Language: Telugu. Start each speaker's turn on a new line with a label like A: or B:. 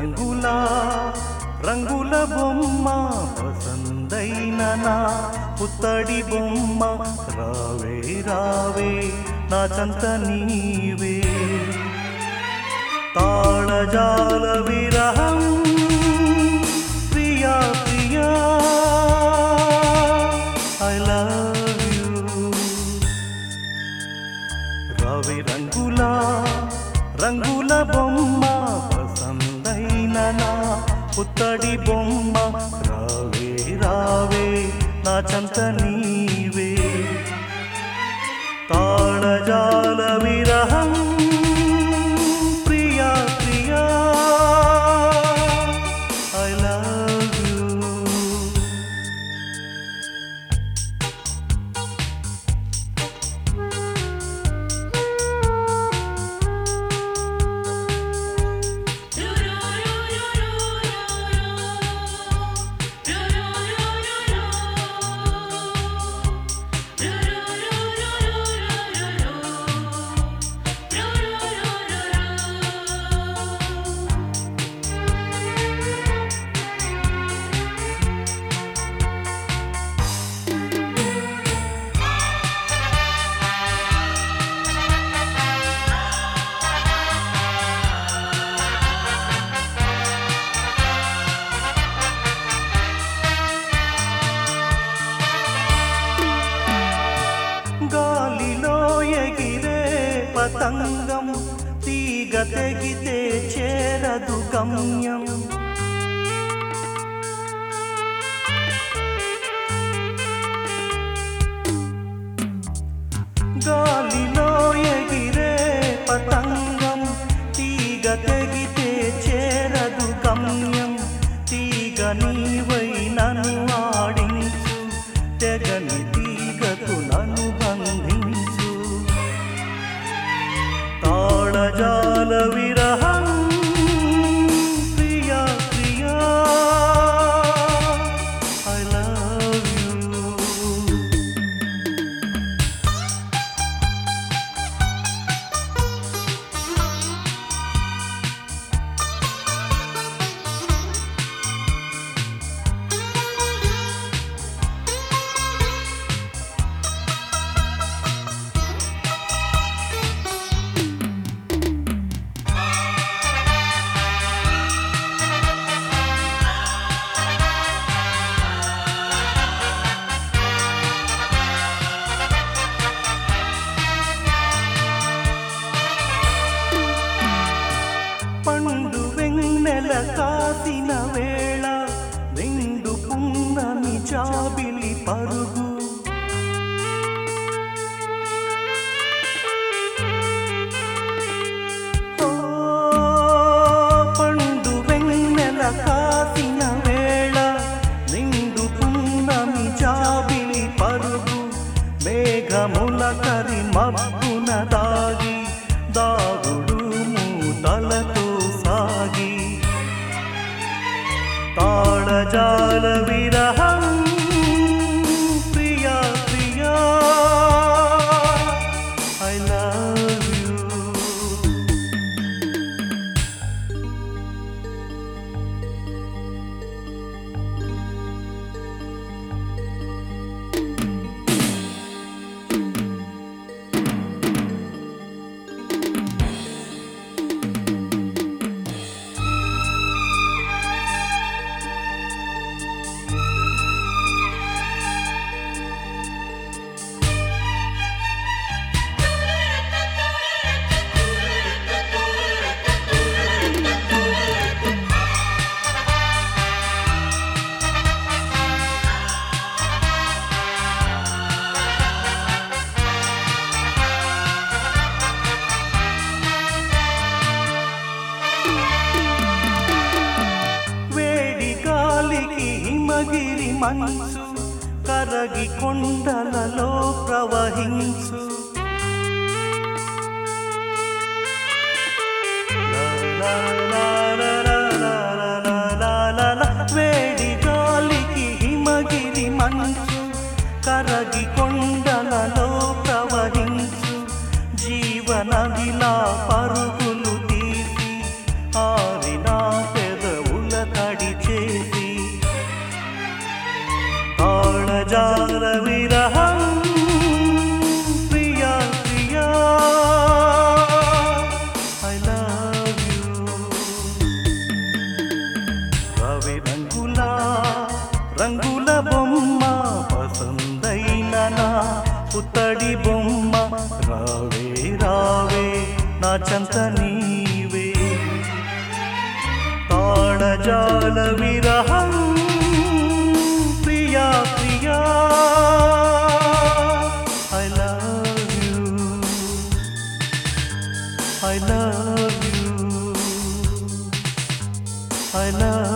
A: రంగుల రంగుల బొమ్మ వసందైన నా పుత్తడి బొమ్మ రావే రావే నా చంత నీవే తాళజాల విరహం ప్రియా ప్రియా ఐ లవ్ యూ రవి రంగుల రంగుల బొమ్మ వసందైన నా పుత్తడి బొమ్మ రావే రావే నా చంత నీవే తాళజాల విరహం ప్రియా ప్రియా ఐ లవ్ యూ గాలిలో ఎగిరే పతంగం తీగ తెగితే చేరదు గమ్యం గాలిలో ఎగిరే పతంగం తీగ తెగితే చేరదు గమ్యం తీగ నీవై నన్ను ఆడించు తెగని తీగకు నన్ను బంధించు తాళజాల విరహం ప్రియా ప్రియా ఐ లవ్ యూ పండు వెన్నెల కాసిన వేళ నిండు పున్నమి చాబిలి పరుగు ఓ, పండు వెన్నెల కాసిన వేళ నిండు పున్నమి చాబిలి పరుగు మేఘముల కరి మబ్బున దాగి దాగుడు మూతలతో సాగి తాళజాల విరహం ప్రియా ప్రియా ఐ లవ్ యూ వేడి గాలికి హిమగిరి మంచు కరగి కొండలలో ప్రవహించు లా, లా, లా, లా, లా, లా, లా, లా, లా, లా. వేడి గాలికి హిమగిరి మంచు కరగి కొండలలో ప్రవహించు జీవనదిలా పరుగులు తీసి ఆరిన పెద రంగుల బొమ్మ పసందైన నా పుత్తడి బొమ్మ రావే రావే నా చెంత నీవే తాళజాల విరహం ప్రియా ప్రియా I love you I love you I love